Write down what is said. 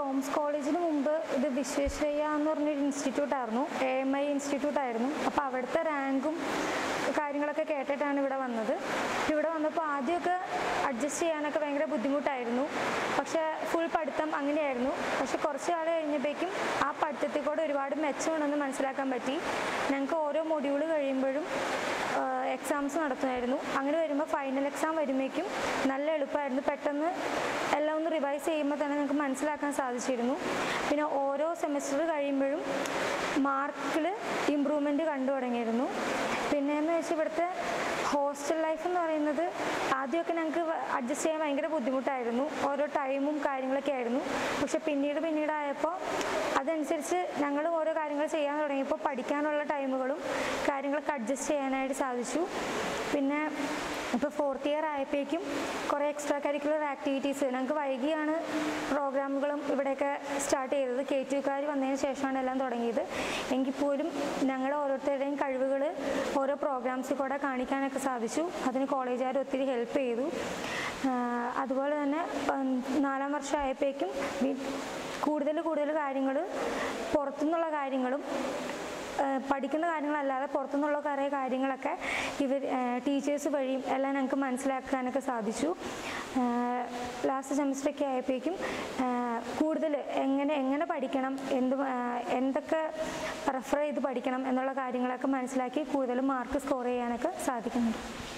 ടോംസ് കോളേജിന് മുമ്പ് ഇത് വിശ്വേശ്വരയ്യ എന്ന് പറഞ്ഞൊരു ഇൻസ്റ്റിറ്റ്യൂട്ട് ആയിരുന്നു എ എം ഐ ഇൻസ്റ്റിറ്റ്യൂട്ട് ആയിരുന്നു അപ്പോൾ അവിടുത്തെ റാങ്കും കാര്യങ്ങളൊക്കെ കേട്ടിട്ടാണ് ഇവിടെ വന്നത് ഇവിടെ വന്നപ്പോൾ ആദ്യമൊക്കെ അഡ്ജസ്റ്റ് ചെയ്യാനൊക്കെ ഭയങ്കര ബുദ്ധിമുട്ടായിരുന്നു പക്ഷേ ഫുൾ പഠിത്തം അങ്ങനെയായിരുന്നു പക്ഷെ കുറച്ച് കാലം കഴിഞ്ഞപ്പോഴേക്കും ആ പഠിത്തത്തിൽ കൂടെ ഒരുപാട് മെച്ചമുണ്ടെന്ന് മനസ്സിലാക്കാൻ പറ്റി ഞങ്ങൾക്ക് ഓരോ മൊഡ്യൂൾ കഴിയുമ്പോഴും എക്സാംസ് നടത്തുമായിരുന്നു അങ്ങനെ വരുമ്പോൾ ഫൈനൽ എക്സാം വരുമ്പോഴേക്കും നല്ല എളുപ്പമായിരുന്നു പെട്ടെന്ന് എല്ലാം ഒന്ന് റിവൈസ് ചെയ്യുമ്പോൾ തന്നെ നമുക്ക് മനസ്സിലാക്കാൻ സാധിച്ചിരുന്നു പിന്നെ ഓരോ സെമിസ്റ്റർ കഴിയുമ്പോഴും മാർക്കിൽ ഇമ്പ്രൂവ്മെൻറ്റ് കണ്ടു തുടങ്ങിയിരുന്നു പിന്നെ എന്ന് വെച്ചാൽ ഇവിടുത്തെ ഹോസ്റ്റൽ ലൈഫ് എന്ന് പറയുന്നത് ആദ്യമൊക്കെ ഞങ്ങൾക്ക് അഡ്ജസ്റ്റ് ചെയ്യാൻ ഭയങ്കര ബുദ്ധിമുട്ടായിരുന്നു ഓരോ ടൈമും കാര്യങ്ങളൊക്കെ ആയിരുന്നു പക്ഷെ പിന്നീട് പിന്നീട് ആയപ്പോൾ അതനുസരിച്ച് ഞങ്ങൾ ഓരോ കാര്യങ്ങൾ ചെയ്യാൻ തുടങ്ങിയപ്പോൾ പഠിക്കാനുള്ള ടൈമുകളും കാര്യങ്ങളൊക്കെ അഡ്ജസ്റ്റ് ചെയ്യാനായിട്ട് സാധിച്ചു പിന്നെ ഇപ്പോൾ ഫോർത്ത് ഇയർ ആയപ്പോഴേക്കും കുറേ എക്സ്ട്രാ കരിക്കുലർ ആക്ടിവിറ്റീസ് ഞങ്ങൾക്ക് വൈകിയാണ് പ്രോഗ്രാമുകളും ഇവിടെയൊക്കെ സ്റ്റാർട്ട് ചെയ്തത് കെ ടുക്കാർ വന്നതിന് ശേഷമാണ് എല്ലാം തുടങ്ങിയത് എങ്കിൽ പോലും ഞങ്ങളുടെ ഓരോരുത്തരുടെയും കഴിവുകൾ ഓരോ പ്രോഗ്രാംസിൽ കൂടെ കാണിക്കാനൊക്കെ സാധിച്ചു അതിന് കോളേജുകാർ ഒത്തിരി ഹെൽപ്പ് ചെയ്തു ആഹ് അതുപോലെ തന്നെ ഉം, നാലാം വർഷം ആയപ്പോഴേക്കും വി- കൂടുതൽ കൂടുതൽ കാര്യങ്ങൾ പുറത്തുനിന്നുള്ള കാര്യങ്ങളും ഏഹ് പഠിക്കുന്ന കാര്യങ്ങളല്ലാതെ പുറത്തുനിന്നുള്ള കുറേ കാര്യങ്ങളൊക്കെ ഇവർ ടീച്ചേഴ്സ് വഴിയും എല്ലാം ഞങ്ങൾക്ക് മനസ്സിലാക്കാനൊക്കെ സാധിച്ചു ലാസ്റ്റ് സെമിസ്റ്ററൊക്കെ ആയപ്പോഴേക്കും കൂടുതൽ എങ്ങനെ എങ്ങനെ പഠിക്കണം എന്ത് ഏഹ് എന്തൊക്കെ റെഫർ ചെയ്ത് പഠിക്കണം എന്നുള്ള കാര്യങ്ങളൊക്കെ മനസ്സിലാക്കി കൂടുതൽ മാർക്ക് സ്കോർ ചെയ്യാനൊക്കെ സാധിക്കുന്നുണ്ട്